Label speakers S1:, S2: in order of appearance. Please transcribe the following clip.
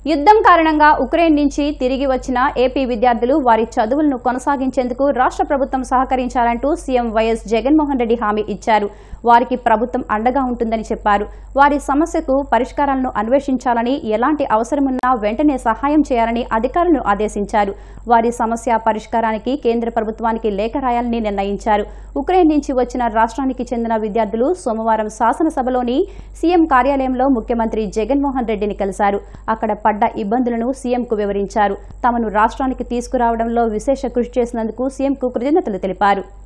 S1: యుద్ధం కారణంగా ఉక్రెయిన్ నుంచి తిరిగి వచ్చిన ఏపీ విద్యార్థులు వారి చదువులను కొనసాగించేందుకు రాష్ట్ర ప్రభుత్వం సహకరించాలంటూ సీఎం వైఎస్ జగన్మోహన్ రెడ్డి హామీ ఇచ్చారు వారికి ప్రభుత్వం అండగా ఉంటుందని చెప్పారు వారి సమస్యకు పరిష్కారాలను అన్వేషించాలని ఎలాంటి అవసరమున్నా వెంటనే సహాయం చేయాలని అధికారులను ఆదేశించారు వారి సమస్య పరిష్కారానికి కేంద్ర ప్రభుత్వానికి లేఖ రాయాలని నిర్ణయించారు ఉక్రెయిన్ నుంచి వచ్చిన రాష్ట్రానికి చెందిన విద్యార్థులు సోమవారం శాసనసభలోని సీఎం కార్యాలయంలో ముఖ్యమంత్రి జగన్మోహన్ రెడ్డిని కలిశారు అక్కడ పడ్డ ఇబ్బందులను సీఎంకు వివరించారు తమను రాష్ట్రానికి తీసుకురావడంలో విశేష కృషి చేసినందుకు సీఎంకు కృతజ్ఞతలు తెలిపారు